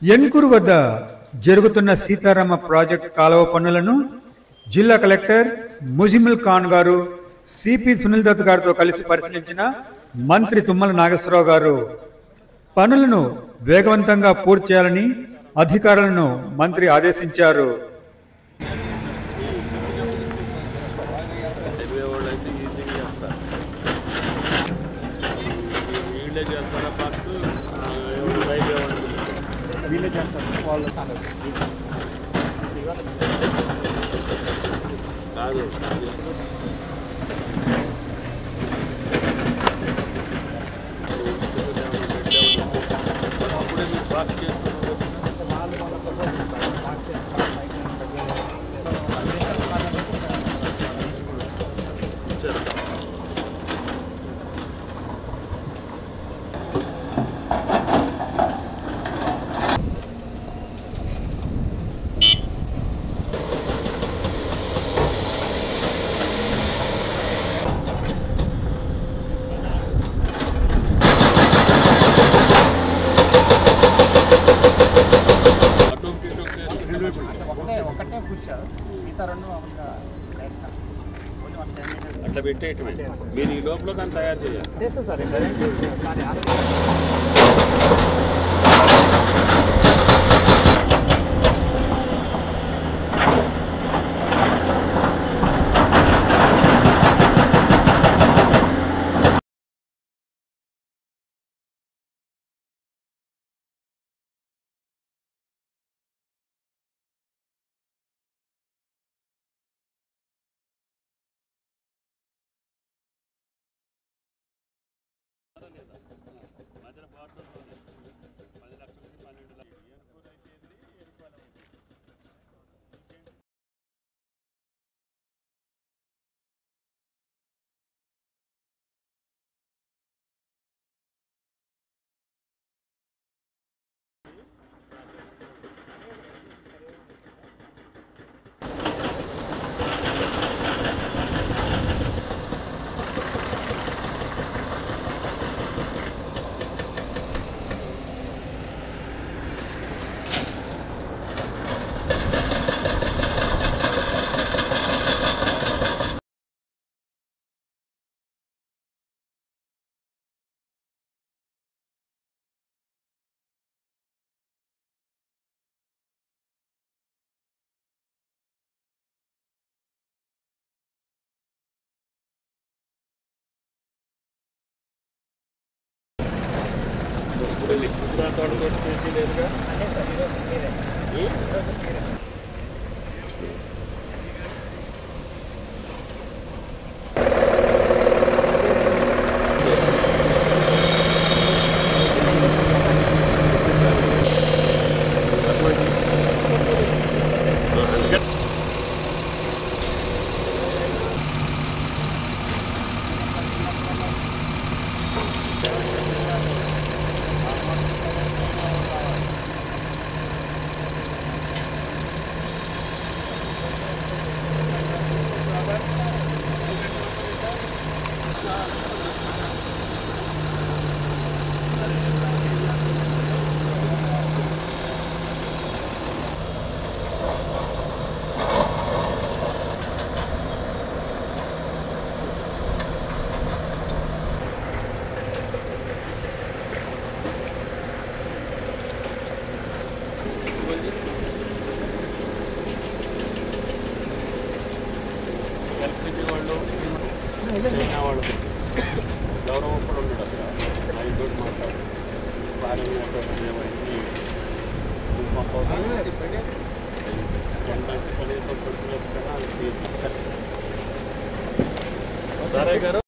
ఎన్కూరు వద్ద జరుగుతున్న సీతారామ ప్రాజెక్ట్ కాలువ పనులను జిల్లా కలెక్టర్ ముజిముల్ ఖాన్ గారు సిపి సునీల్ దత్ గారితో కలిసి పరిశీలించిన మంత్రి తుమ్మల నాగేశ్వరరావు గారు పనులను వేగవంతంగా పూర్తి చేయాలని అధికారులను మంత్రి ఆదేశించారు రైల్వే వాళ్ళు అయితే ఈజీగా చేస్తారు వీళ్ళే చేస్తారా బాక్స్ రైల్వే వాళ్ళు వీళ్ళే చేస్తారు వాళ్ళు కాదు కాదు అప్పుడే మీరు బాక్స్ చేసుకున్నారు అటు ఇటు చేసి ఒకటే ఒకటే పుష్ మిగతా రెండు మామూలుగా direct. కొంచెం ఒక 10 minutes. అట్లా పెట్టేయటమే మీరు ఈ లోపల దాన్ని తయారు చేయాలి చేస్తాం సార్ ఇంకా arrange చేస్తాం. కానీ ఆలోచన- ఇప్పుడు లిక్విడ్ తోడు చేసి లేదుగా అంటే సార్ ఈరోజు మీరే. ఈరోజు మీరే. ఎలక్ట్రిసిటీ వాళ్ళు చైనా వాళ్ళు గౌరవం కూడా ఉన్నాడు అక్కడ ఆయన తోటి మాట్లాడు భారీ మోటార్స్ ఏమైంది మా కోసం కనీసం ట్వంటీ లక్షల సరే గారు